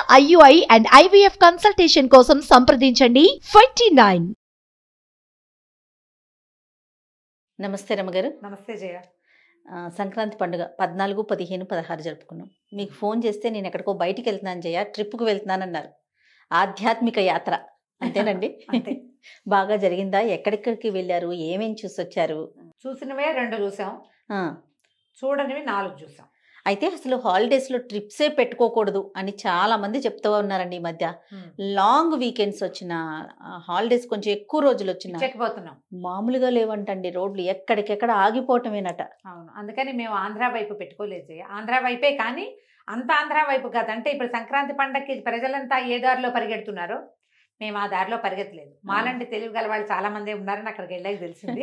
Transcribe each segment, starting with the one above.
IUI and IVF consultation కోసం సంప్రదించండి twenty nine నమస్తే రమ్మగారు నమస్తే జయ ఆ, సంక్రాంతి పండుగ పద్నాలుగు పదిహేను పదహారు జరుపుకున్నాం మీకు ఫోన్ చేస్తే నేను ఎక్కడికో బయటికి వెళ్తున్నాను జయ ట్రిప్కి వెళ్తున్నానన్నారు ఆధ్యాత్మిక యాత్ర అంతేనండి అంతే. బాగా జరిగిందా ఎక్కడెక్కడికి వెళ్ళారు ఏమేం చూసొచ్చారు చూసినవే రెండు చూసాం ఆ, చూడనివి నాలుగు చూసాం అయితే అసలు హాలిడేస్లో ట్రిప్సే పెట్టుకోకూడదు అని చాలా మంది చెప్తూ ఉన్నారండి ఈ మధ్య లాంగ్ వీకెండ్స్ వచ్చిన హాలిడేస్ కొంచెం ఎక్కువ రోజులు వచ్చిన చెక్కిపోతున్నాం మామూలుగా లేవంటండి రోడ్లు ఎక్కడికెక్కడ ఆగిపోవటమేనట అవును అందుకని మేము ఆంధ్ర వైపు పెట్టుకోలేదు జయ ఆంధ్ర వైపే కానీ అంత ఆంధ్ర వైపు కాదు అంటే ఇప్పుడు సంక్రాంతి పండగకి ప్రజలంతా ఏ దారిలో పరిగెడుతున్నారో మేము ఆ దారిలో పరిగెత్తలేదు మాలాంటి తెలివి గల వాళ్ళు చాలా మంది ఉన్నారని అక్కడికి వెళ్ళాక తెలిసింది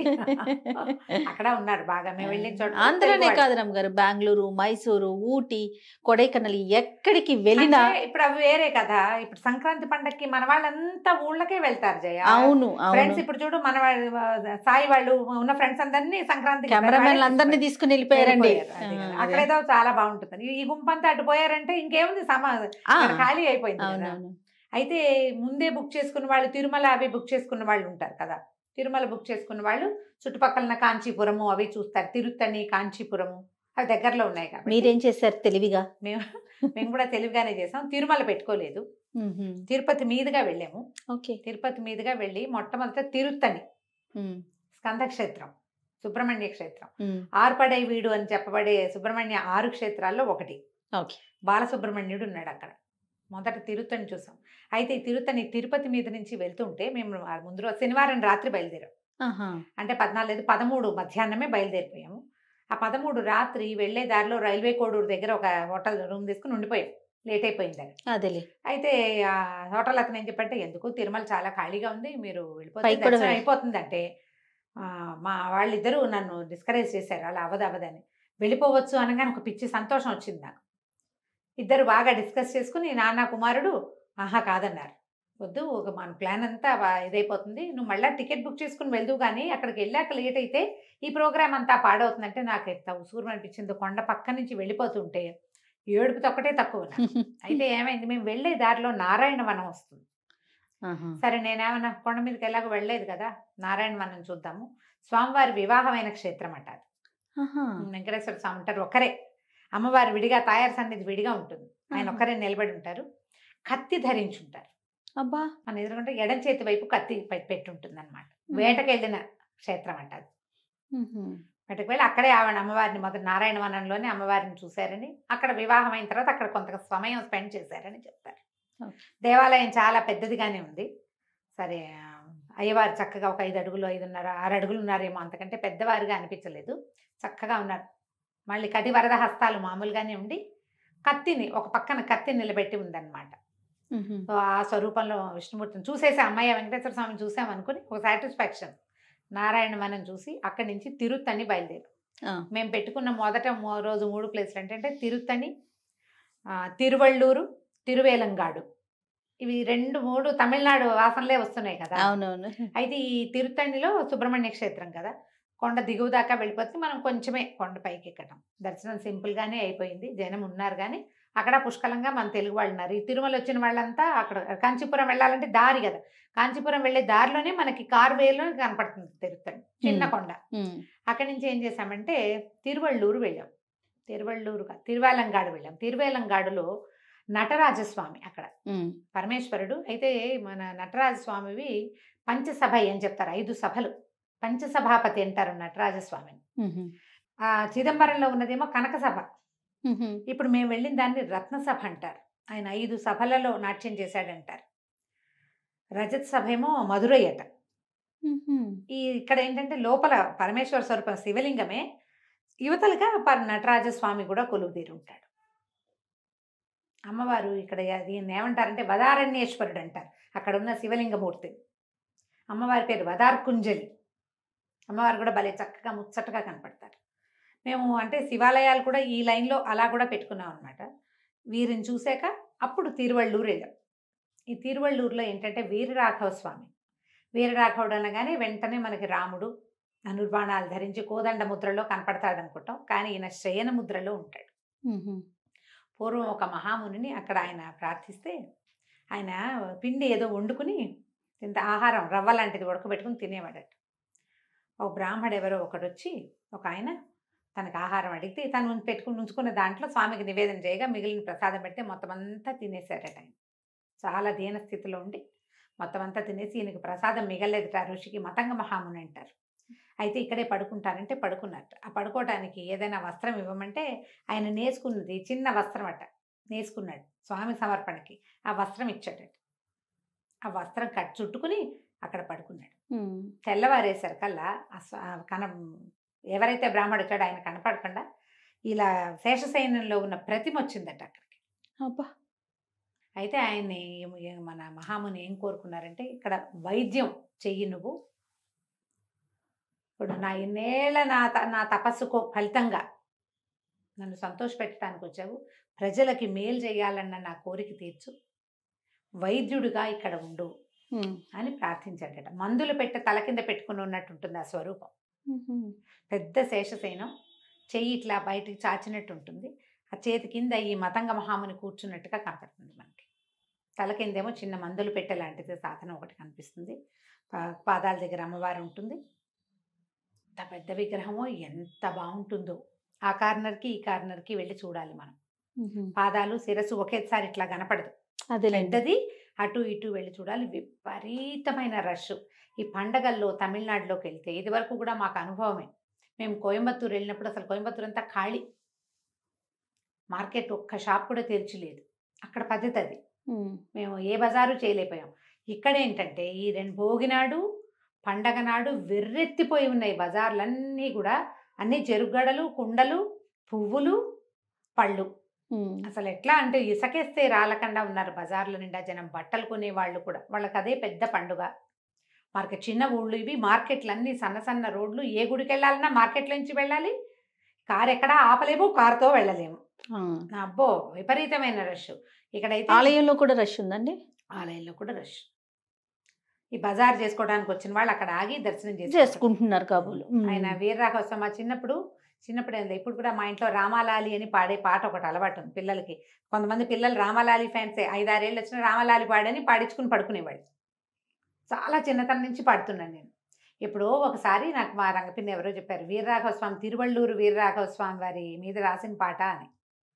అక్కడ ఉన్నారు బాగా మేము వెళ్ళిన చోట ఆంధ్రనే తెలుగు వాళ్ళు. కాదు రమ్మ గారు బెంగళూరు మైసూరు ఊటీ కొడైకెనాల్ ఎక్కడికి వెళ్ళినా అంటే ఇప్పుడు అవి వేరే కదా ఇప్పుడు సంక్రాంతి పండగకి మన వాళ్ళంతా ఊళ్ళకే వెళ్తారు జయ అవును ఫ్రెండ్స్ అవును ఇప్పుడు చూడు మన వాళ్ళు, సాయి వాళ్ళు ఉన్న ఫ్రెండ్స్ అందరినీ సంక్రాంతి కెమెరామెన్ అందరినీ తీసుకుని వెళ్ళిపోయారండి ఆ, అక్కడ ఏదో చాలా బాగుంటుంది ఈ గుంపంతా అటు పోయారంటే ఇంకేముంది సమా ఆ, అక్కడ ఖాళీ అయిపోయింది కదా. అవునవును అయితే ముందే బుక్ చేసుకున్న వాళ్ళు తిరుమల అవి బుక్ చేసుకున్న వాళ్ళు ఉంటారు కదా తిరుమల బుక్ చేసుకున్న వాళ్ళు చుట్టుపక్కల కాంచీపురము అవి చూస్తారు తిరుత్తని కాంచీపురము అవి దగ్గరలో ఉన్నాయి కాబట్టి మీరేం చేశారు తెలివిగా మేము మేము కూడా తెలివిగానే చేసాం తిరుమల పెట్టుకోలేదు మ్మ్హ్మ్. తిరుపతి మీదుగా వెళ్ళాము ఓకే తిరుపతి మీదుగా వెళ్ళి మొట్టమొదట తిరుత్తని మ్మ్. స్కంద క్షేత్రం సుబ్రహ్మణ్య క్షేత్రం మ్మ్. ఆర్పడై వీడు అని చెప్పబడే సుబ్రహ్మణ్య ఆరు క్షేత్రాల్లో ఒకటి ఓకే బాలసుబ్రహ్మణ్యుడు ఉన్నాడు అక్కడ మొదట తిరుత్తని చూసాం అయితే ఈ తిరుత్తని తిరుపతి మీద నుంచి వెళ్తుంటే మేము ఆ ముందు రోజు శనివారం రాత్రి బయలుదేరాం ఆహా. అంటే పద్నాలుగు పదమూడు మధ్యాహ్నమే బయలుదేరిపోయాము ఆ పదమూడు రాత్రి వెళ్ళే దారిలో రైల్వే కోడూరు దగ్గర ఒక హోటల్ రూమ్ తీసుకుని ఉండిపోయాం లేట్ అయిపోయిందని అదేలే అయితే ఆ హోటల్ అతను ఏం చెప్పంటే ఎందుకు తిరుమల చాలా ఖాళీగా ఉంది మీరు వెళ్ళిపోతే పైకి కూడా దర్శనం వెళ్ళి- అయిపోతుందంటే ఆ, మా వాళ్ళిద్దరూ నన్ను డిస్కరేజ్ చేశారు అలా అవదు అవదని వెళ్ళిపోవచ్చు అనగానే ఒక పిచ్చి సంతోషం వచ్చింది నాకు ఇద్దరు బాగా డిస్కస్ చేసుకుని నాన్న కుమారుడు ఆహా కాదన్నారు వద్దు ఒక మన ప్లాన్ అంతా బా- ఇదైపోతుంది నువ్వు మళ్ళీ టికెట్ బుక్ చేసుకుని వెళ్దు కానీ అక్కడికి వెళ్ళాక లేట్ అయితే ఈ ప్రోగ్రామ్ అంతా పాడవుతుందంటే నాకు ఎంత ఉసూరు అనిపించింది కొండ పక్క నుంచి వెళ్ళిపోతుంటే ఏడుపుతో ఒకటే తక్కువ నాకు. అయితే ఏమైంది మేము వెళ్ళే దారిలో నారాయణ వనం వస్తుంది ఆహా. సరే నేనేమన్నా కొండ మీదకి ఎలాగో వెళ్ళలేదు కదా నారాయణ వనం చూద్దాము స్వామివారి వివాహమైన క్షేత్రం అంట అది. ఆహా. వెంకటేశ్వర స్వామి ఉంటారు ఒకరే అమ్మవారు విడిగా తాయారు సన్నిధి విడిగా ఉంటుంది ఆయన ఆహా. ఒక్కరే నిలబడి ఉంటారు కత్తి ధరించి ఉంటారు అబ్బా మన ఎదురుకుంటే ఎడం చేతి వైపు కత్తి పె- పెట్టి ఉంటుంది అనమాట వేటకి వెళ్ళిన క్షేత్రం అంట అది మ్మ్హ్మ్. వేటకు వెళ్ళి అక్కడే ఆవిడ అమ్మవారిని మొదటి నారాయణ వనంలోనే అమ్మవారిని చూశారని అక్కడ వివాహం అయిన తర్వాత అక్కడ కొంత సమయం స్పెండ్ చేశారని చెప్తారు Okay. దేవాలయం చాలా పెద్దదిగానే ఉంది సరే ఆ, అయ్యవారు చక్కగా ఒక ఐదు అడుగులు ఐదున్నర ఆరు అడుగులు ఉన్నారేమో అంతకంటే పెద్దవారుగా అనిపించలేదు చక్కగా ఉన్నారు మళ్ళీ కటి వరద హస్తాలు మామూలుగానే ఉండి కత్తిని ఒక పక్కన కత్తి నిలబెట్టి ఉందన్నమాట మ్మ్హ్మ్. సో ఆ స్వరూపంలో విష్ణుమూర్తిని చూసేసి అమ్మాయి వెంకటేశ్వర స్వామిని చూసామనుకుని ఒక సాటిస్ఫాక్షన్ నారాయణ మనం చూసి అక్కడి నుంచి తిరుత్తని బయలుదేరు ఆ. మేము పెట్టుకున్న మొదట మో- రోజు మూడు ప్లేస్లు ఏంటంటే తిరుత్తని ఆ, తిరువళ్ళూరు తిరువేలంగాడు ఇవి రెండు మూడు తమిళనాడు వాసనలే వస్తున్నాయి కదా అవునవును అయితే ఈ తిరుత్తణిలో సుబ్రహ్మణ్య క్షేత్రం కదా కొండ దిగువ దాకా వెళ్ళిపోతే మనం కొంచెమే కొండ పైకి ఎక్కటం దర్శనం సింపుల్గానే అయిపోయింది జనం ఉన్నారు కానీ అక్కడ పుష్కలంగా మన తెలుగు వాళ్ళు ఉన్నారు ఈ తిరుమల వచ్చిన వాళ్ళంతా అక్కడ కాంచీపురం వెళ్ళాలంటే దారి కదా కాంచీపురం వెళ్ళే దారిలోనే మనకి కార్ వేలో కనపడుతుంది తిరుత్తణి చిన్న Hmm. కొండ మ్మ్. అక్కడి నుంచి ఏం చేసామంటే తిరువళ్ళూరు వెళ్ళాం తిరువళ్ళూరు కాదు, తిరువేలంగాడు వెళ్ళాం తిరువేలంగాడులో నటరాజస్వామి అక్కడ మ్మ్. పరమేశ్వరుడు అయితే మన నటరాజస్వామివి పంచసభ అని చెప్తారు ఐదు సభలు పంచసభాపతి అంటారు నటరాజస్వామిని మ్మ్హ్మ్. ఆ చిదంబరంలో ఉన్నదేమో కనక సభ మ్మ్హ్మ్. ఇప్పుడు మేము వెళ్ళిన దాన్ని రత్నసభ అంటారు ఆయన ఐదు సభలలో నాట్యం చేశాడంటారు రజత్ సభ ఏమో మధురై అట మ్మ్హ్మ్. ఈ ఇక్కడ ఏంటంటే లోపల పరమేశ్వర స్వరూపం శివలింగమే యువతలుగా ప నటరాజస్వామి కూడా కొలువు తీరి ఉంటాడు అమ్మవారు ఇక్కడ దీన్ని ఏమంటారంటే వదారణ్యేశ్వరుడు అంటారు అక్కడ ఉన్న శివలింగమూర్తి అమ్మవారి పేరు వదార్కుంజలి అమ్మవారు కూడా భలే చక్కగా ముచ్చటగా కనపడతారు మేము అంటే శివాలయాలు కూడా ఈ లైన్లో అలా కూడా పెట్టుకున్నాం అనమాట వీరిని చూశాక అప్పుడు తిరువళ్ళూరు వెళ్ళాం ఈ తిరువళ్ళూరులో ఏంటంటే వీరరాఘవ స్వామి వీరరాఘవుడు అనగానే వెంటనే మనకి రాముడు ధనుర్బాణాలు ధరించి కోదండ ముద్రలో కనపడతాడు అనుకుంటాం కానీ ఈయన శయన ముద్రలో ఉంటాడు మ్మ్హ్మ్. పూర్వం ఒక మహామునిని అక్కడ ఆయన ప్రార్థిస్తే ఆయన పిండి ఏదో వండుకుని ఇంత ఆహారం రవ్వ లాంటిది ఉడకబెట్టుకుని తినేవాడట ఒక బ్రాహ్మడు ఎవరో ఒకడు వచ్చి ఒక ఆయన తనకు ఆహారం అడిగితే తను ఉంచి పెట్టుకుని ఉంచుకున్న దాంట్లో స్వామికి నివేదన చేయగా మిగిలిన ప్రసాదం పెడితే మొత్తం అంతా తినేశారట ఆయన చాలా దీన స్థితిలో ఉండి మొత్తం అంతా తినేసి ఈయనకి ప్రసాదం మిగలేదుట ఆ ఋషికి మతంగ మహాముని అంటారు అయితే ఇక్కడే పడుకుంటారంటే పడుకున్నట్టు ఆ పడుకోవడానికి ఏదైనా వస్త్రం ఇవ్వమంటే ఆయన నేసుకున్నది చిన్న వస్త్రం అట నేసుకున్నాడు స్వామి సమర్పణకి ఆ వస్త్రం ఇచ్చాడట ఆ వస్త్రం కట్ చుట్టుకుని అక్కడ పడుకున్నాడు ఉమ్. తెల్లవారేసరికల్లా ఆ స్వ- ఆ కన ఎవరైతే బ్రాహ్మడు వచ్చాడో ఆయన కనపడకుండా ఇలా శేషశయనంలో ఉన్న ప్రతిమ వచ్చిందట అక్కడికి అబ్బా అయితే ఆయన్ని ఏం- ఏం- మన మహాముని ఏం కోరుకున్నారంటే ఇక్కడ వైద్యం చెయ్యి నువ్వు ఇప్పుడు నా ఇన్నేళ్ల నా త- నా తపస్సుకు ఫలితంగా నన్ను సంతోషపెట్టడానికి వచ్చావు ప్రజలకి మేలు చేయాలన్న నా కోరిక తీర్చు వైద్యుడిగా ఇక్కడ ఉండు ఉమ్. అని ప్రార్థించాడట మందులు పెట్టే తల కింద పెట్టుకుని ఉన్నట్టు ఉంటుంది ఆ స్వరూపం ఉమ్. పెద్ద శేషసేనం చెయ్యి ఇట్లా బయటికి చాచినట్టు ఉంటుంది ఆ చేతి కింద ఈ మతంగ మహాముని కూర్చున్నట్టుగా కనపడుతుంది మనకి తల కిందేమో చిన్న మందులు పెట్టే లాంటిది సాధనం ఒకటి కనిపిస్తుంది పా- పాదాల దగ్గర అమ్మవారు ఉంటుంది ఎంత పెద్ద విగ్రహమో ఎంత బాగుంటుందో ఆ కార్నర్కి ఈ కార్నర్కి వెళ్ళి చూడాలి మనం ఉమ్. పాదాలు శిరస్సు ఒకేసారి ఇట్లా కనపడదు అదేలేండి పెద్దది అటు ఇటు వెళ్ళి చూడాలి విపరీతమైన రష్ ఈ పండగల్లో తమిళనాడులోకి వెళ్తే ఇది వరకు కూడా మాకు అనుభవమే మేము కోయంబత్తూరు వెళ్ళినప్పుడు అసలు కోయంబత్తూరు అంతా ఖాళీ మార్కెట్ ఒక్క షాప్ కూడా తెరిచిలేదు అక్కడ పద్ధతి అది ఉమ్. మేము ఏ బజారు చేయలేకపోయాం ఇక్కడ ఏంటంటే ఈ రెండు భోగి నాడు పండగ నాడు వెర్రెత్తిపోయి ఉన్నాయి బజార్లన్నీ కూడా అన్ని చెరుగడలు కుండలు పువ్వులు పళ్ళు ఉమ్. అసలు ఎట్లా అంటే ఇసకేస్తే రాలకుండా ఉన్నారు బజార్ల నిండా జనం బట్టలు కొనే వాళ్ళు కూడా వాళ్ళకి అదే పెద్ద పండుగ మార్కెట్ చిన్న ఊళ్ళు ఇవి మార్కెట్లు అన్ని సన్న సన్న రోడ్లు ఏ గుడికి వెళ్ళాలన్నా మార్కెట్ల నుంచి వెళ్ళాలి కారు ఎక్కడా ఆపలేము కారుతో వెళ్ళలేము ఆ. నా అబ్బో విపరీతమైన రష్ ఇక్కడైతే ఆలయంలో కూడా రష్ ఉందండి ఆలయంలో కూడా రష్ ఈ బజార్ చేసుకోవడానికి వచ్చిన వాళ్ళు అక్కడ ఆగి దర్శనం చేసుకుంటారు. చేసుకుంటున్నారు కాబోలు ఉమ్. ఆయన వీరరాఘవస్వామి మా చిన్నప్పుడు చిన్నప్పుడు ఏంది ఇప్పుడు కూడా మా ఇంట్లో రామాలాలి అని పాడే పాట ఒకటి అలవాటు ఉంది పిల్లలకి కొంతమంది పిల్లలు రామాలాలి ఫ్యాన్సే ఐదారేళ్ళు వచ్చిన రామాలాలి పాడని పాడించుకుని పడుకునేవాళ్ళు చాలా చిన్నతనం నుంచి పాడుతున్నాను నేను ఎప్పుడో ఒకసారి నాకు మా రంగపిన్ని ఎవరో చెప్పారు వీరరాఘవస్వామి తిరువళ్ళూరు వీరరాఘవస్వామి వారి మీద రాసిన పాట అని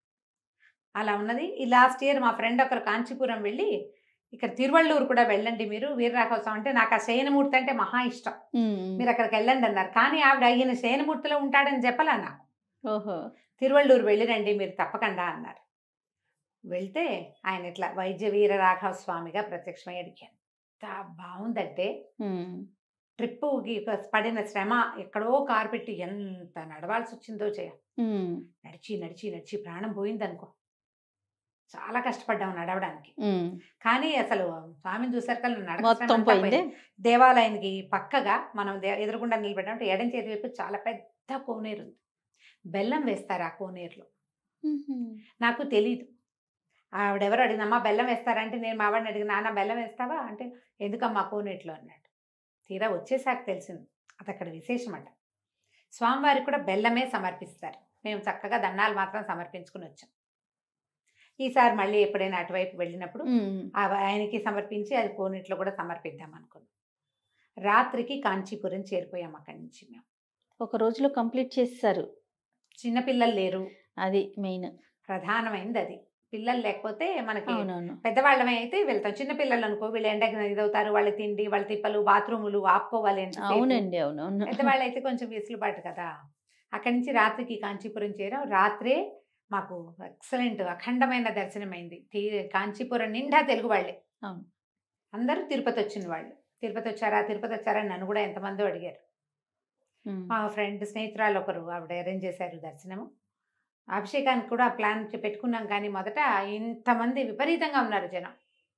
అలా ఉన్నది ఈ లాస్ట్ ఇయర్ మా ఫ్రెండ్ ఒకరు కాంచీపురం వెళ్ళి ఇక్కడ తిరువళ్ళూరు కూడా వెళ్ళండి మీరు వీరరాఘవస్వామి అంటే నాకు ఆ శయనమూర్తి అంటే మహా ఇష్టం ఉమ్. మీరు అక్కడికి వెళ్ళండి అన్నారు కానీ ఆవిడ ఈయన శయనమూర్తిలో ఉంటాడని చెప్పలా నాకు ఓహో తిరువళ్ళూరు వెళ్ళిరండి మీరు తప్పకుండా అన్నారు వెళ్తే ఆయన ఇట్లా వైద్య వీర రాఘవ స్వామిగా ప్రత్యక్షమయ్యాడు ఎంత బాగుందంటే ఉమ్. ట్రిప్పుకి పడిన శ్రమ ఎక్కడో కారు పెట్టి ఎంత నడవాల్సి వచ్చిందో చేయ ఉమ్. నడిచి నడిచి నడిచి ప్రాణం పోయిందనుకో చాలా కష్టపడ్డాం నడవడానికి ఉమ్. కానీ అసలు స్వామిని చూసారు కల్లా నడక శ్రమ మొత్తం అంతా పోయిందే పోయింది. దేవాలయానికి పక్కగా మనం దే- ఎదురుగుండా నిలబడ్డామంటే ఎడం చేతి వైపు చాలా పెద్ద కోనేరు ఉంది బెల్లం వేస్తారు ఆ కోనేరులో ఉమ్. నాకు తెలీదు ఆవిడెవరు అడిగినమ్మా బెల్లం వేస్తారంటే నేను మా వాడిని అడిగిన నాన్న బెల్లం వేస్తావా అంటే ఎందుకమ్మా కోనేట్లో అన్నాడు తీరా వచ్చేసాక తెలిసింది అది అక్కడ విశేషమట స్వామివారికి కూడా బెల్లమే సమర్పిస్తారు మేము చక్కగా దండాలు మాత్రం సమర్పించుకుని వచ్చాం ఈసారి మళ్ళీ ఎప్పుడైనా అటువైపు వెళ్ళినప్పుడు ఉమ్. ఆ ఆయనకి సమర్పించి అది కోనేట్లో కూడా సమర్పిద్దాం అనుకున్నాం రాత్రికి కాంచీపురం చేరిపోయాం అక్కడి నుంచి మేము ఒక రోజులో కంప్లీట్ చేసేసారు చిన్నపిల్లలు లేరు అది మెయిన్ ప్రధానమైనది అది పిల్లలు లేకపోతే మనకి అవునవును పెద్దవాళ్ళమే అయితే వెళ్తాం చిన్నపిల్లలు అనుకో వీళ్ళు ఎండకి ఇదవుతారు వాళ్ళ తిండి వాళ్ళ తిప్పలు బాత్రూములు ఆపుకోవాలి అంటే అవునండి అవునవును పెద్దవాళ్ళు అయితే కొంచెం వెసులుబాటు కదా అక్కడి నుంచి రాత్రికి కాంచీపురం చేరాం రాత్రే మాకు ఎక్సలెంట్ అఖండమైన దర్శనమైంది తీ- కాంచీపురం నిండా తెలుగు వాళ్ళే అవును. అందరూ తిరుపతి వచ్చిన వాళ్ళు తిరుపతి వచ్చారా తిరుపతి వచ్చారా అని నన్ను కూడా ఎంతమందో అడిగారు ఉమ్. మా ఫ్రెండ్ స్నేహితురాలు ఒకరు ఆవిడ అరేంజ్ చేశారు దర్శనము అభిషేకానికి కూడా ప్లాన్ చే- పెట్టుకున్నాం కానీ మొదట ఇంతమంది విపరీతంగా ఉన్నారు జనం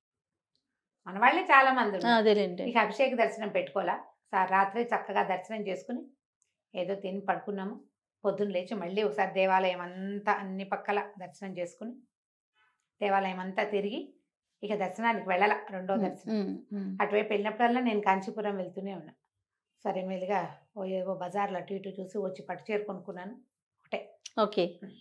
మన వాళ్ళే చాలా మంది ఆ, ఉన్నారు అదేలేండి ఇక అభిషేక దర్శనం పెట్టుకోవాలా సా- రాత్రి చక్కగా దర్శనం చేసుకుని ఏదో తిని పడుకున్నాము పొద్దున్న లేచి మళ్ళీ ఒకసారి దేవాలయం అంతా అన్ని పక్కల దర్శనం చేసుకుని దేవాలయం అంతా తిరిగి ఇక దర్శనానికి వెళ్ళాల రెండో దర్శనం ఉమ్, ఉమ్. అటువైపు వెళ్ళినప్పుడల్లా నేను కాంచీపురం వెళ్తూనే ఉన్నా సరే మెల్లిగా ఓ ఏవో బజార్లు అటు ఇటు చూసి వచ్చి పట్టు చీర కొనుక్కున్నాను ఒకటే ఓకే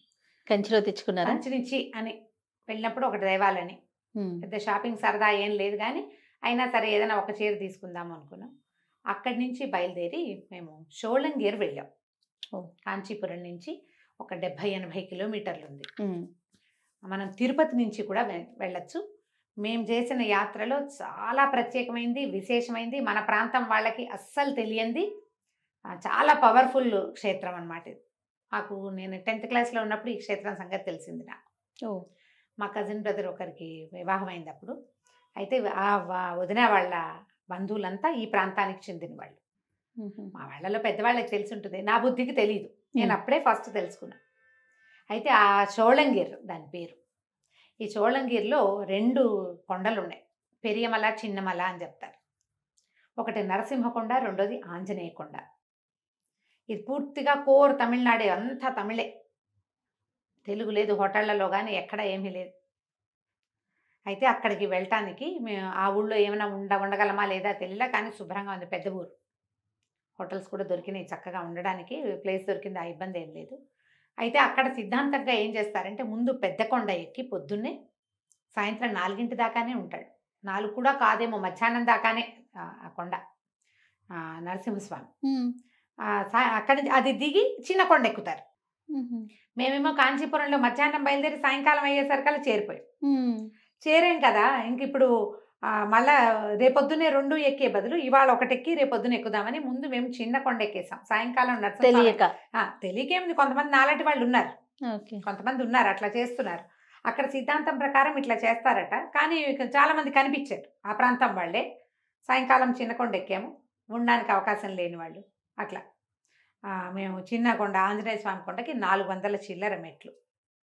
కంచిలో తెచ్చుకున్నారా మంచి నుంచి అని వెళ్ళినప్పుడు ఒకటి దేవాలని ఉమ్. పెద్ద షాపింగ్ సరదా ఏం లేదు కానీ అయినా సరే ఏదైనా ఒక చీర తీసుకుందాం అనుకున్నాం అక్కడి నుంచి బయలుదేరి మేము షోళంగేర్ వెళ్ళాం ఓ. కాంచీపురం నుంచి ఒక డెబ్భై ఎనభై కిలోమీటర్లు ఉంది ఉమ్. మనం తిరుపతి నుంచి కూడా వె- వెళ్ళొచ్చు మేము చేసిన యాత్రలో చాలా ప్రత్యేకమైంది విశేషమైంది మన ప్రాంతం వాళ్ళకి అస్సలు తెలియంది ఆ, చాలా పవర్ఫుల్ క్షేత్రం అన్నమాట ఇది మాకు నేను టెన్త్ క్లాస్లో ఉన్నప్పుడు ఈ క్షేత్రం సంగతి తెలిసింది నాకు ఓ మా కజిన్ బ్రదర్ ఒకరికి వివాహం అయింది అప్పుడు అయితే ఆ వా- వదిన వాళ్ళ బంధువులంతా ఈ ప్రాంతానికి చెందిన వాళ్ళు ఉహు. మా వాళ్ళలో పెద్దవాళ్ళకి తెలిసి ఉంటుంది నా బుద్ధికి తెలియదు నేను అప్పుడే ఫస్ట్ తెలుసుకున్నా అయితే ఆ చోళంగిర్ దాని పేరు ఈ చోళంగిర్లో రెండు కొండలు ఉన్నాయి పెరియమల చిన్నమల అని చెప్తారు ఒకటి నరసింహకొండ రెండోది ఆంజనేయ కొండ ఇది పూర్తిగా కోర్ తమిళనాడే అంతా తమిళే తెలుగు లేదు హోటళ్లలో కానీ ఎక్కడ ఏమీ లేదు అయితే అక్కడికి వెళ్ళటానికి మేము ఆ ఊళ్ళో ఏమైనా ఉండ ఉండగలమా లేదా తెలియలా కానీ శుభ్రంగా ఉంది పెద్ద ఊరు హోటల్స్ కూడా దొరికినాయి చక్కగా ఉండడానికి ప్లేస్ దొరికింది ఆ ఇబ్బంది ఏం లేదు అయితే అక్కడ సిద్ధాంతంగా ఏం చేస్తారంటే ముందు పెద్ద కొండ ఎక్కి పొద్దున్నే సాయంత్రం నాలుగింటి దాకానే ఉంటాడు నాలుగు కూడా కాదేమో మధ్యాహ్నం దాకానే ఆ ఆ కొండ ఆ నరసింహస్వామి ఉమ్. ఆ సా- అక్కడి నుంచి అది దిగి చిన్న కొండ ఎక్కుతారు ఉహు. మేమేమో కాంచీపురంలో మధ్యాహ్నం బయలుదేరి సాయంకాలం అయ్యేసరికల్లా చేరిపోయాం ఉమ్. చేరాం కదా ఇంక ఇప్పుడు ఆ, మళ్ళా రేపొద్దునే రెండు ఎక్కే బదులు ఇవాళ ఒకటి ఎక్కి రేపొద్దున ఎక్కుదామని ముందు మేము చిన్న కొండ ఎక్కేసాం సాయంకాలం నరసింహస్వామి- తెలియక ఆ, తెలియకేముంది కొంతమంది నాలాంటి వాళ్ళు ఉన్నారు ఓకే కొంతమంది ఉన్నారు అట్లా చేస్తున్నారు అక్కడ సిద్ధాంతం ప్రకారం ఇట్లా చేస్తారట కానీ ఇక చాలా మంది కనిపించారు ఆ ప్రాంతం వాళ్ళే సాయంకాలం చిన్న కొండ ఎక్కాము ఉండడానికి అవకాశం లేని వాళ్ళు అట్లా ఆ, మేము చిన్న కొండ ఆంజనేయ స్వామి కొండకి నాలుగు వందల చిల్లర మెట్లు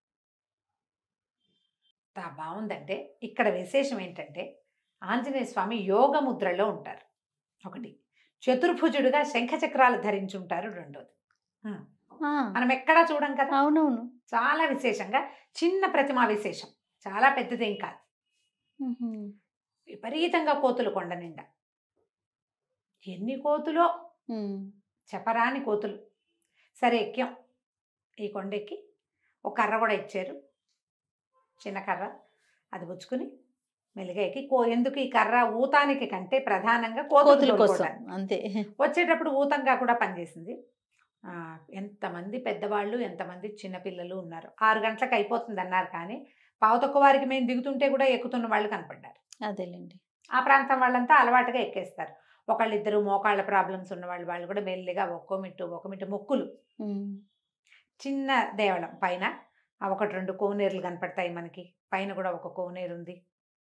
ఎంత బాగుందంటే ఇక్కడ విశేషం ఏంటంటే ఆంజనేయ స్వామి యోగ ముద్రలో ఉంటారు ఒకటి చతుర్భుజుడుగా శంఖచక్రాలు ధరించి ఉంటారు రెండోది ఆ, మనం ఎక్కడా చూడం కదా అవునవును చాలా విశేషంగా చిన్న ప్రతిమా విశేషం చాలా పెద్దదేం కాదు ఉహు. విపరీతంగా కోతులు కొండ నిండా ఎన్ని కోతులో ఉమ్. చెప్పరాని కోతులు సరే ఎక్కాం ఈ కొండ ఎక్కి ఒక కర్ర కూడా ఇచ్చారు చిన్న కర్ర అది పుచ్చుకుని మెల్లిగా ఎక్కి కో ఎందుకు ఈ కర్ర ఊతానికి కంటే ప్రధానంగా కోతులు కోతుల కోసం తోలుకోవడానికి. అంతే వచ్చేటప్పుడు ఊతంగా కూడా పనిచేసింది ఆ, ఎంతమంది పెద్దవాళ్ళు ఎంతమంది చిన్నపిల్లలు ఉన్నారు ఆరు గంటలకు అయిపోతుంది అన్నారు కానీ పావుతొక్క వారికి మేము దిగుతుంటే కూడా ఎక్కుతున్న వాళ్ళు కనపడ్డారు అదేలేండి ఆ ప్రాంతం వాళ్ళంతా అలవాటుగా ఎక్కేస్తారు ఒకళ్ళిద్దరు మోకాళ్ళ ప్రాబ్లమ్స్ ఉన్న వాళ్ళు వాళ్ళు కూడా మెల్లిగా ఒక్కో మిట్టు ఒక మిట్టు మొక్కులు ఉమ్. చిన్న దేవళం పైన ఆ ఒకటి రెండు కోనేరులు కనపడతాయి మనకి పైన కూడా ఒక కోనేరు ఉంది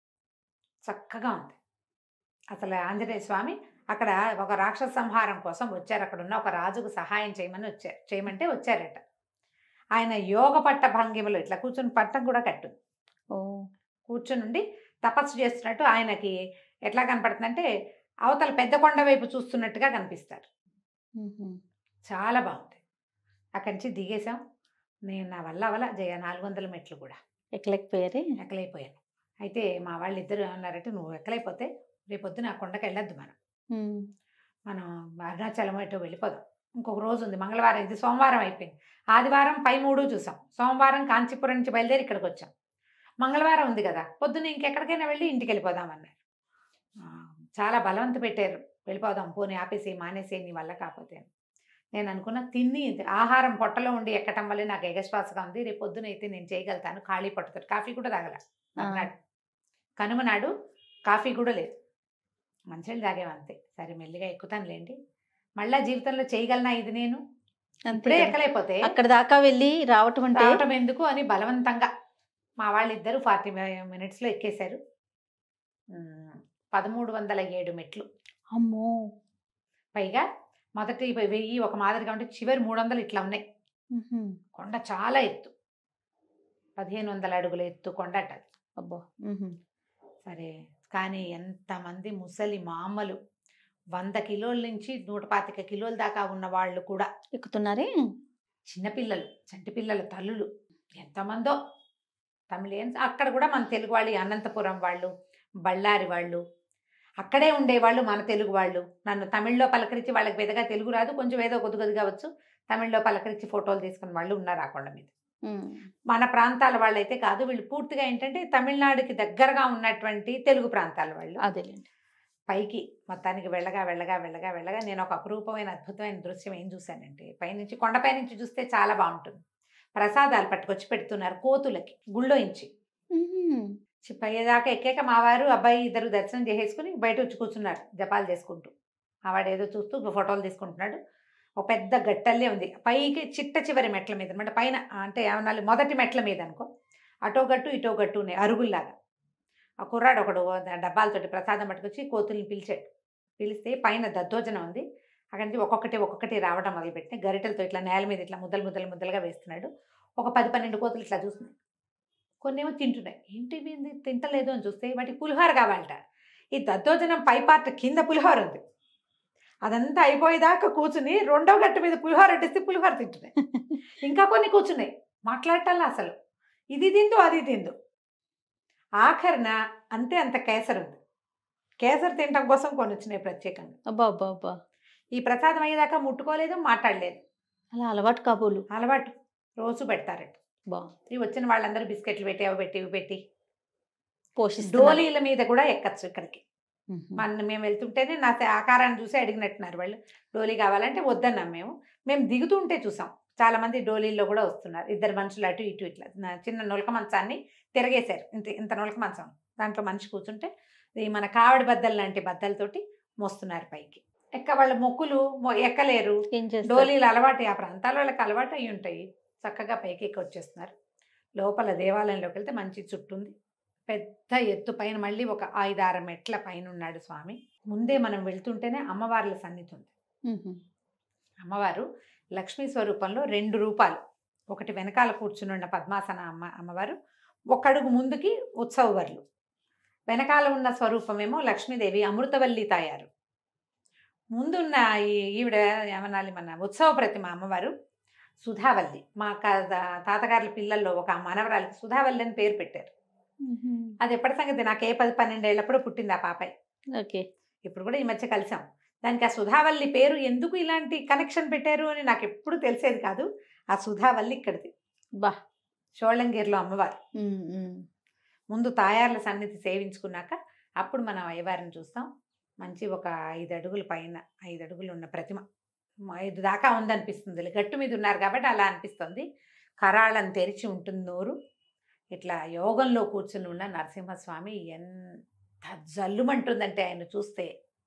చక్కగా ఉంది అసలు ఆంజనేయ స్వామి అక్కడ ఒక రాక్షస సంహారం కోసం వచ్చారు అక్కడ ఉన్న ఒక రాజుకు సహాయం చేయమని వచ్చారు చేయమంటే వచ్చారట ఆయన యోగ పట్ట భంగిమలో ఇట్లా కూర్చొని పట్టం కూడా కట్టు ఓ కూర్చొని ఉండి తపస్సు చేస్తున్నట్టు ఆయనకి ఎట్లా కనపడుతుందంటే అవతల పెద్ద కొండ వైపు చూస్తున్నట్టుగా కనిపిస్తారు ఉహు. చాలా బాగుంది అక్కడి నుంచి దిగేసాం నేను నా వల్ల అవల జయ నాలుగు వందల మెట్లు కూడా ఎక్కలేకపోయారే ఎక్కలైపోయాను అయితే మా వాళ్ళు ఇద్దరు ఏమన్నారంటే నువ్వు ఎక్కలైపోతే రేపొద్దున ఆ కొండకి వెళ్ళొద్దు మనం ఉమ్. మనం అరుణాచలం ఇటు వెళ్ళిపోదాం ఇంకొక రోజు ఉంది మంగళవారం ఇది సోమవారం అయిపోయింది ఆదివారం పై మూడు చూసాం సోమవారం కాంచీపురం నుంచి బయలుదేరి ఇక్కడికి వచ్చాం మంగళవారం ఉంది కదా పొద్దున్న ఇంకెక్కడికైనా వెళ్ళి ఇంటికి వెళ్ళిపోదాం అన్నారు ఆ, చాలా బలవంత పెట్టారు వెళ్ళిపోదాం పోనీ ఆపేసి మానేసి నీ వల్ల కాకపోతే అని. నేను అనుకున్న తిని ఆహారం పొట్టలో ఉండి ఎక్కటం వల్ల నాకు ఎగశ్వాసగా ఉంది రేపు పొద్దున అయితే నేను చేయగలుగుతాను ఖాళీ పట్టుతారు కాఫీ కూడా తాగల మర్నాడు కనుమ నాడు కాఫీ కూడా లేదు మంచినీళ్ళు తాగేవి అంతే సరే మెల్లిగా ఎక్కుతానులేండి మళ్ళా జీవితంలో చేయగలనా ఇది నేను అంతే ఇప్పుడే కదా. ఎక్కలేకపోతే అక్కడ దాకా వెళ్ళి రావటం అంటే రావటం ఎందుకు అని బలవంతంగా మా వాళ్ళిద్దరూ ఫార్టీ మినిట్స్లో ఎక్కేశారు ఉమ్, పదమూడు వందల ఏడు మెట్లు అమ్మో పైగా మొదటి వెయ్యి ఒక మాదిరిగా ఉంటే చివరి మూడు వందలు ఇట్లా ఉన్నాయి ఉహు. కొండ చాలా ఎత్తు పదిహేను వందల అడుగుల ఎత్తు కొండ అట అది. అబ్బో ఉహు. సరే కానీ ఎంతమంది ముసలి మామలు వంద కిలోల నుంచి నూట పాతిక కిలోల దాకా ఉన్న వాళ్ళు కూడా ఎక్కుతున్నారే చిన్నపిల్లలు చంటి పిల్లల తల్లులు ఎంతమందో తమిళియన్స్ అక్కడ కూడా మన తెలుగు వాళ్ళు ఈ అనంతపురం వాళ్ళు బళ్ళారి వాళ్ళు అక్కడే ఉండేవాళ్ళు మన తెలుగు వాళ్ళు నన్ను తమిళ్లో పలకరించి వాళ్ళకి పెద్దగా తెలుగు రాదు కొంచెం ఏదో కొద్ది కొద్దిగా వచ్చు తమిళ్లో పలకరించి ఫోటోలు తీసుకున్న వాళ్ళు ఉన్నారు ఆ కొండ మీద ఉమ్. మన ప్రాంతాల వాళ్ళైతే కాదు వీళ్ళు పూర్తిగా ఏంటంటే తమిళనాడుకి దగ్గరగా ఉన్నటువంటి తెలుగు ప్రాంతాల వాళ్ళు అదేలేండి పైకి మొత్తానికి వెళ్ళగా వెళ్ళగా వెళ్ళగా వెళ్ళగా నేను ఒక అపురూపమైన అద్భుతమైన దృశ్యం ఏం చూశానంటే పైనుంచి కొండపై నుంచి చూస్తే చాలా బాగుంటుంది ప్రసాదాలు పట్టుకొచ్చి పెడుతున్నారు కోతులకి గుళ్ళో ఇంచి ఉమ్. చి- పయ్యేదాకా ఎక్కాక మా వారు అబ్బాయి ఇద్దరు దర్శనం చేసేసుకుని బయట వచ్చి కూర్చున్నారు జపాలు చేసుకుంటూ ఆ వాడు ఏదో చూస్తూ ఫోటోలు తీసుకుంటున్నాడు ఒక పెద్ద గట్టల్లే ఉంది పైకి చిట్ట చివరి మెట్ల మీద అనమాట పైన అంటే ఏమన్నా మొదటి మెట్ల మీద అనుకో అటో గట్టు ఇటో గట్టు ఉన్నాయి అరుగుల్లాగా ఆ కుర్రాడు ఒకడు డబ్బాలతోటి ప్రసాదం పట్టుకొచ్చి కోతుల్ని పిలిచాడు పిలిస్తే పైన దద్దోజనం ఉంది అక్కడి నుంచి ఒక్కొక్కటి ఒక్కొక్కటి రావడం మొదలుపెట్టి గరిటెలతో ఇట్లా నేల మీద ఇట్లా ముద్దలు ముద్దలు ముద్దలుగా వేస్తున్నాడు ఒక పది పన్నెండు కోతులు ఇట్లా చూస్తున్నాయి కొన్ని ఏమో తింటున్నాయి ఏంటి ఇవి ఏంది తింటలేదు అని చూస్తే వాటికి పులిహోర కావాలట ఈ దద్దోజనం పై పార్ట్ కింద పులిహోర ఉంది అదంతా అయిపోయేదాకా కూర్చుని రెండో గట్టు మీద పులిహోర అట్టిస్తే పులిహోర తింటున్నాయి ఇంకా కొన్ని కూర్చున్నాయి మాట్లాడటల్లా అసలు ఇది తిందు అది తిందు ఆఖరిన అంతే అంత కేసరి ఉంది కేసరి తినటం కోసం కొన్ని వచ్చినాయి ప్రత్యేకంగా అబ్బా అబ్బా అబ్బా ఈ ప్రసాదం అయ్యేదాకా ముట్టుకోలేదు మాట్లాడలేదు అలా అలవాటు కాబోలు అలవాటు రోజు పెడతారట బా ఈ వచ్చిన వాళ్ళందరూ బిస్కెట్లు పెట్టి అవి పెట్టి ఇవి పెట్టి పోషిస్తూ డోలీల మీద కూడా ఎక్కచ్చు ఇక్కడికి మన మేము వెళ్తుంటేనే నా ఆకారాన్ని చూసి అడిగినట్టున్నారు వాళ్ళు డోలీ కావాలంటే వద్దన్నాం మేము మేము దిగుతుంటే చూసాం చాలా మంది డోలీల్లో కూడా వస్తున్నారు ఇద్దరు మనుషులు అటు ఇటు ఇట్లా నా చిన్న నొలక మంచాన్ని తిరగేశారు ఇంత ఇంత నొలక మంచం దాంట్లో మనిషి కూర్చుంటే ఈ మన కావడి బద్దలు లాంటి బద్దలతోటి మోస్తున్నారు పైకి ఎక్క వాళ్ళ మొక్కులు మొ- ఎక్కలేరు ఏం చేస్తారు డోలీలు అలవాటు ఆ ప్రాంతాల వాళ్ళకి అలవాటు అయి ఉంటాయి చక్కగా పైకి ఎక్కి వచ్చేస్తున్నారు లోపల దేవాలయంలోకి వెళ్తే మంచి చుట్టూ ఉంది పెద్ద ఎత్తు పైన మళ్ళీ ఒక ఐదారు మెట్ల పైన ఉన్నాడు స్వామి ముందే మనం వెళ్తుంటేనే అమ్మవార్ల సన్నిధి ఉంది ఉహు. అమ్మవారు లక్ష్మీ స్వరూపంలో రెండు రూపాలు ఒకటి వెనకాల కూర్చుని ఉన్న పద్మాసన అమ్మ అమ్మవారు ఒక అడుగు ముందుకి ఉత్సవవర్లు వెనకాల ఉన్న స్వరూపమేమో లక్ష్మీదేవి అమృతవల్లి తాయారు ముందున్న ఈ ఈవిడ ఏమనాలి మన ఉత్సవ ప్రతిమ అమ్మవారు సుధావల్లి మా క- తాతగారుల పిల్లల్లో ఒక మనవరాలికి సుధావల్లి అని పేరు పెట్టారు ఉహు. అది ఎప్పటి సంగతి నాకు ఏ పది పన్నెండేళ్ళప్పుడు పుట్టింది ఆ పాపాయి ఓకే ఇప్పుడు కూడా ఈ మధ్య కలిసాం దానికి ఆ సుధావల్లి పేరు ఎందుకు ఇలాంటి కనెక్షన్ పెట్టారు అని నాకు ఎప్పుడు తెలిసేది కాదు ఆ సుధావల్లి ఇక్కడిది బా షోళ్ళంగీర్లో అమ్మవారు ఉమ్, ఉమ్. ముందు తాయార్ల సన్నిధి సేవించుకున్నాక అప్పుడు మనం అయ్యవారిని చూస్తాం మంచి ఒక ఐదు అడుగుల పైన ఐదు అడుగులు ఉన్న ప్రతిమ ఐదు దాకా ఉందనిపిస్తుంది గట్టు మీద ఉన్నారు కాబట్టి అలా అనిపిస్తుంది కరాళం తెరిచి ఉంటుంది నోరు ఇట్లా యోగంలో కూర్చుని ఉన్న నరసింహస్వామి ఎంత జల్లుమంటుందంటే ఆయన చూస్తే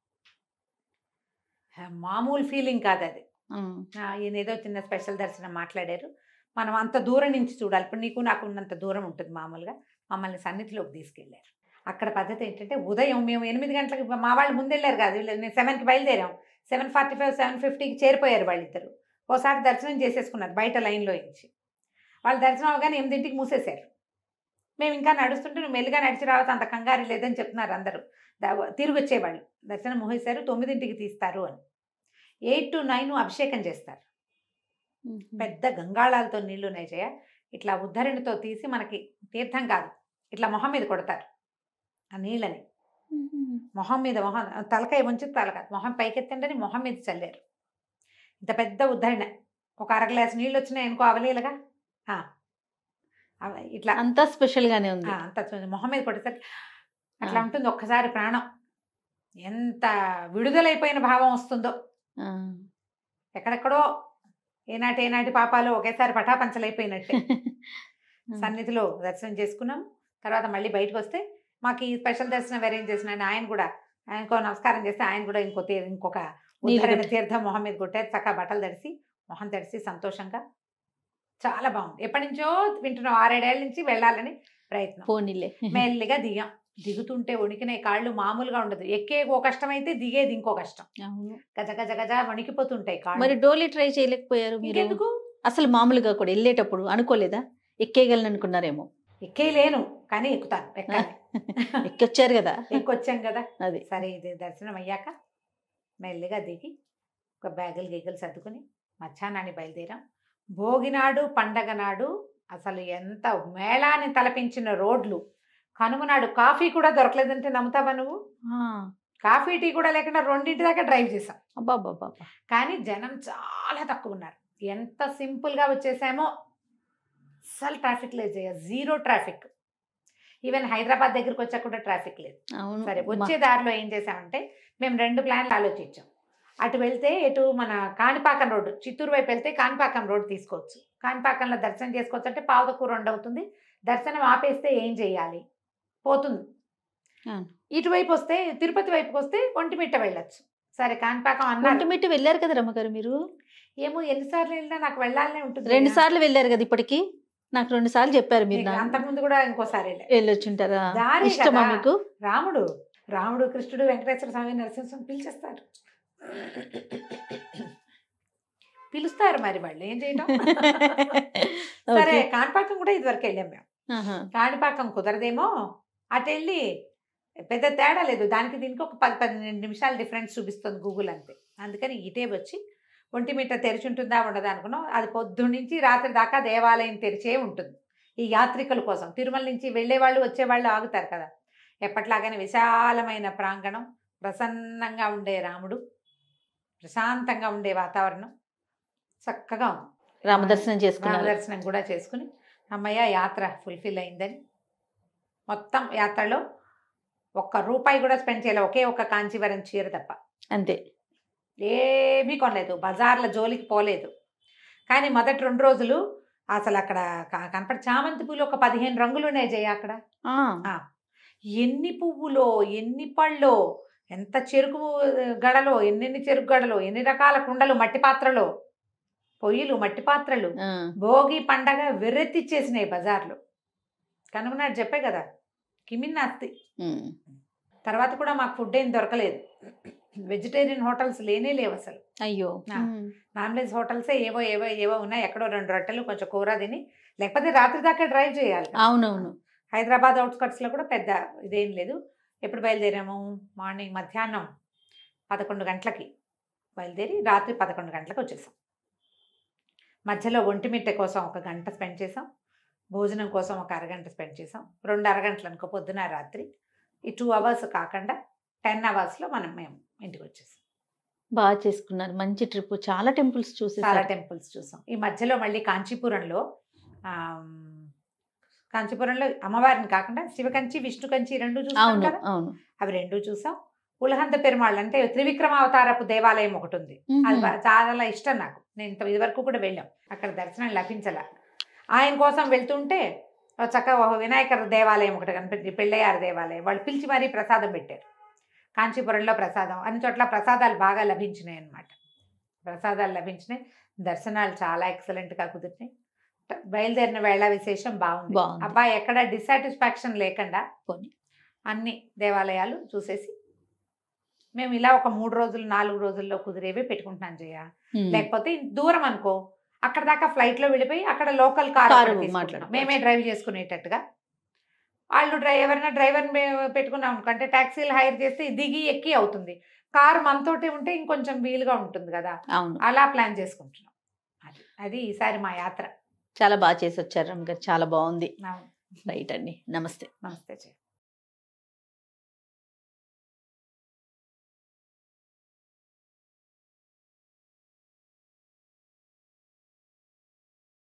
ఆ, మామూలు ఫీలింగ్ కాదు అది ఉమ్. ఆ, ఈయన ఏదో చిన్న స్పెషల్ దర్శనం మాట్లాడారు మనం అంత దూరం నుంచి చూడాలి ఇప్పుడు నీకు నాకు ఉన్నంత దూరం ఉంటుంది మామూలుగా మమ్మల్ని సన్నిధిలోకి తీసుకెళ్ళారు అక్కడ పద్ధతి ఏంటంటే ఉదయం మేము ఎనిమిది గంటలకు మా వాళ్ళు ముందెళ్ళారు కాదు వీళ్ళు నేను సెవెన్కి బయలుదేరాం సెవెన్ ఫార్టీ ఫైవ్ సెవెన్ ఫిఫ్టీకి చేరిపోయారు వాళ్ళిద్దరు ఓసారి దర్శనం చేసేసుకున్నారు బయట లైన్లో ఇచ్చి వాళ్ళు దర్శనం అవగానే ఎనిమిదింటికి మూసేశారు మేము ఇంకా నడుస్తుంటే నువ్వు మెల్లిగా నడిచి రావచ్చు అంత కంగారు లేదని చెప్తున్నారు అందరూ దా- తిరిగి వచ్చేవాళ్ళు దర్శనం మూసేశారు తొమ్మిదింటికి తీస్తారు అని ఎయిట్ టు నైన్ అభిషేకం చేస్తారు ఉహు. పెద్ద గంగాళాలతో నీళ్లు ఉన్నాయి జయ ఇట్లా ఉద్ధరణితో తీసి మనకి తీర్థం కాదు ఇట్లా మొహం మీద కొడతారు ఆ నీళ్ళని ఉహు. మొహం మీద మొహం తలకాయ ఉంచి తలకాయ మొహం పైకెత్తండి మొహం మీద చల్లారు ఇంత పెద్ద ఉద్ధరణ ఒక అర గ్లాస్ నీళ్ళు వచ్చినాయి అనుకో అవలీలగా ఆ. అవ- ఇట్లా అంతా స్పెషల్ గానే ఉంది ఆ, అంత చూ- మొహం మీద కొట్టేసరికి అట్లా ఆ. ఉంటుంది ఒక్కసారి ప్రాణం ఎంత విడుదలైపోయిన భావం వస్తుందో ఆ. ఎక్కడెక్కడో ఏనాటి ఏనాటి పాపాలు ఒకేసారి పటాపంచలైపోయినట్టే సన్నిధిలో దర్శనం చేసుకున్నాం తర్వాత మళ్ళీ బయటకు వస్తే మాకు ఈ స్పెషల్ దర్శనం అరేంజ్ చేసిన ఆయన ఆయన కూడా ఆయనకో నమస్కారం చేస్తే ఆయన కూడా ఇంకో తీ- ఇంకొక నీళ్ళు ఉద్ధరణ పెట్టి- తీర్థం మొహం మీద కొట్టారు చక్కగా బట్టలు తడిసి మొహం తడిసి సంతోషంగా చాలా బాగుంది ఎప్పటి నుంచో వింటున్నాం ఆరేడేళ్ల నుంచి వెళ్ళాలని ప్రయత్నం పోనీలే మెల్లిగా దిగాం దిగుతుంటే వణికిన కాళ్ళు మామూలుగా ఉండదు ఎక్కే ఓ కష్టం అయితే దిగేది ఇంకో కష్టం అవును గజ గజ గజ వణికిపోతుంటాయి కాళ్ళు మరి డోలీ ట్రై చేయలేకపోయారు మీరు ఇంకెందుకు అసలు మామూలుగా కూడా వెళ్ళేటప్పుడు అనుకోలేదా ఎక్కేయగలను అనుకున్నారేమో ఎక్కేయలేను కానీ ఎక్కుతాను ఎక్కాలి ఎక్కొచ్చారు కదా ఎక్కొచ్చాం కదా అది సరే ఇది దర్శనం అయ్యాక మెల్లిగా దిగి ఒక బ్యాగులు గిగ్గులు సర్దుకుని మధ్యాహ్నాన్ని బయలుదేరాం భోగినాడు పండగ నాడు అసలు ఎంత మేళాన్ని తలపించిన రోడ్లు కనుమ నాడు కాఫీ కూడా దొరకలేదంటే నమ్ముతావా నువ్వు ఆ, కాఫీ టీ కూడా లేకుండా రెండింటి దాకా డ్రైవ్ చేసాం అబ్బబ్బబ్బబ్బ. కానీ జనం చాలా తక్కువ ఉన్నారు ఎంత సింపుల్గా వచ్చేసామో అస్సలు ట్రాఫిక్ లేదు Jaya zero traffic even Hyderabad దగ్గరికి వచ్చాక కూడా ట్రాఫిక్ లేదు అవును సరే మా- వచ్చే దారిలో ఏం చేసామంటే మేము రెండు ప్లాన్లు ఆలోచించాం అటు వెళ్తే ఇటు మన కాణిపాకం రోడ్డు చిత్తూరు వైపు వెళ్తే కాణిపాకం రోడ్డు తీసుకోవచ్చు కాణిపాకంలో దర్శనం చేసుకోవచ్చు అంటే పావుదకు రెండు అవుతుంది దర్శనం ఆపేస్తే ఏం చేయాలి పోతుంది అవును. ఇటువైపు వస్తే తిరుపతి వైపుకి వస్తే ఒంటిమిట్ట వెళ్ళొచ్చు సరే కాణిపాకం అన్నారు ఒంటిమిట్ట వెళ్ళారు కదా రమ్మగారు మీరు ఏమో ఎన్నిసార్లు వెళ్ళినా నాకు వెళ్ళాలనే ఉంటుంది రెండు కదా. సార్లు వెళ్ళారు కదా ఇప్పటికి నాకు రెండు సార్లు చెప్పారు మీరు నీకు నాకు. అంతకుముందు కూడా ఇంకోసారి వెళ్ళా. వెళ్ళొచ్చుంటారా దారి ఇష్టమా కదా. మీకు రాముడు రాముడు కృష్ణుడు వెంకటేశ్వర స్వామి నరసింహస్వామి పిలిచేస్తారు పిలుస్తారు మరి వాళ్ళు ఏం చేయడం సరే ఓకే. కాణిపాకం కూడా ఇదివరకు వెళ్ళాం మేము ఆహా. కాణిపాకం కుదరదేమో అటు వెళ్ళి పెద్ద తేడా లేదు దానికి దీనికి ఒక పది పన్నెండు నిమిషాలు డిఫరెన్స్ చూపిస్తుంది గూగుల్ అంతే అందుకని ఇటే వచ్చి ఒంటి మీట తెరిచి ఉంటుందా ఉండదా అనుకున్నాం అది పొద్దున్న నుంచి రాత్రి దాకా దేవాలయం తెరిచే ఉంటుంది ఈ యాత్రికుల కోసం తిరుమల నుంచి వెళ్ళేవాళ్ళు వచ్చేవాళ్ళు ఆగుతారు కదా ఎప్పట్లాగానే విశాలమైన ప్రాంగణం ప్రసన్నంగా ఉండే రాముడు ప్రశాంతంగా ఉండే వాతావరణం చక్కగా ఉంది రామదర్శనం చేసుకున్నారు రామదర్శనం కూడా చేసుకుని అమ్మయ్య యాత్ర ఫుల్ఫిల్ అయిందని మొత్తం యాత్రలో ఒక్క రూపాయి కూడా స్పెండ్ చేయలే ఒకే ఒక కాంచీవరం చీర తప్ప అంతే ఏమీ కొనలేదు బజార్ల జోలికి పోలేదు కానీ మొదటి రెండు రోజులు అసలు అక్కడ క- కనపడి చామంతి పూలు ఒక పదిహేను రంగులు ఉన్నాయి జయ అక్కడ ఆ, ఎన్ని పువ్వులో ఎన్ని పళ్ళో ఎంత చెరుకు గడలో ఎన్నెన్ని చెరుకు గడలో ఎన్ని రకాల కుండలు మట్టి పాత్రలో పొయ్యిలు మట్టి పాత్రలు ఆ. భోగి పండగ వెర్రెత్తిచ్చేసినాయి బజార్లో కనుగొన్నాడు చెప్పే కదా కిమిన్నాస్తి ఉమ్. తర్వాత కూడా మాకు ఫుడ్ ఏం దొరకలేదు వెజిటేరియన్ హోటల్స్ లేనే లేవు అసలు అయ్యో ఆ. ఉమ్. నాన్ వెజ్ హోటల్సే ఏవో ఏవో ఏవో ఉన్నాయి ఎక్కడో రెండు రొట్టెలు కొంచెం కూర తిని లేకపోతే రాత్రి దాకా డ్రైవ్ చేయాలి అవునవును హైదరాబాద్ అవుట్స్కట్స్లో కూడా పెద్ద ఇదేం లేదు ఎప్పుడు బయలుదేరాము మార్నింగ్ మధ్యాహ్నం పదకొండు గంటలకి బయలుదేరి రాత్రి పదకొండు గంటలకు వచ్చేసాం మధ్యలో ఒంటిమిట్టె కోసం ఒక గంట స్పెండ్ చేసాం భోజనం కోసం ఒక అరగంట స్పెండ్ చేసాం రెండు అరగంటలు అనుకో పొద్దున రాత్రి ఈ టూ అవర్స్ కాకుండా టెన్ అవర్స్లో మనం మేము ఇంటికి వచ్చేసాం బాగా చేసుకున్నారు మంచి ట్రిప్ చాలా టెంపుల్స్ చాలా చూసేసారు టెంపుల్స్ చూసాం ఈ మధ్యలో మళ్ళీ కాంచీపురంలో ఆమ్, కాంచీపురంలో అమ్మవారిని కాకుండా శివకంచి విష్ణు కంచి రెండు చూసాం అవును కదా అవును అవి రెండు చూసాం ఉలహంత పెరుమాళ్ళు అంటే త్రివిక్రమ అవతారపు దేవాలయం ఒకటి ఉంది అది ఉహు. బా- చాలా ఇష్టం నాకు నేను ఇంత ఇదివరకు కూడా వెళ్ళాం అక్కడ దర్శనం లభించల ఆయన కోసం వెళ్తుంటే ఓ చక్క ఓ వినాయకర దేవాలయం ఒకటి కనిపించింది పెళ్ళయ్యారు దేవాలయం వాళ్ళు పిలిచి మరీ ప్రసాదం పెట్టారు కాంచీపురంలో ప్రసాదం అన్ని చోట్ల ప్రసాదాలు బాగా లభించినాయి అన్నమాట ప్రసాదాలు లభించినాయి దర్శనాలు చాలా ఎక్సలెంట్గా కుదిరినాయి ట- బయలుదేరిన వేళ విశేషం బాగుంది బాగుంది. అబ్బాయి ఎక్కడ డిసాటిస్ఫాక్షన్ లేకుండా పోనీ. అన్ని దేవాలయాలు చూసేసి మేము ఇలా ఒక మూడు రోజులు నాలుగు రోజుల్లో కుదిరేవి పెట్టుకుంటున్నాం జయ ఉమ్. లేకపోతే దూరం అనుకో అక్కడ దాకా ఫ్లైట్ లో వెళ్ళిపోయి అక్కడ లోకల్ కార్ కారు ఒకటి తీసుకుంటున్నాం. మాట్లాడుకోవచ్చు. మేమే డ్రైవ్ చేసుకునేటట్టుగా వాళ్ళు డ్రైవ్ ఎవరైనా డ్రైవర్ పెట్టుకున్నాం అనుకుంటే ట్యాక్సీలు హైర్ చేస్తే దిగి ఎక్కి అవుతుంది కారు మనతోటే ఉంటే ఇంకొంచెం వీలుగా ఉంటుంది కదా అవును అలా ప్లాన్ చేసుకుంటున్నాం అది అది ఈసారి మా యాత్ర చాలా బాగా చేసి వచ్చారు రమ్మ గారు చాలా బాగుంది అవును. రైట్ అండి నమస్తే నమస్తే జయ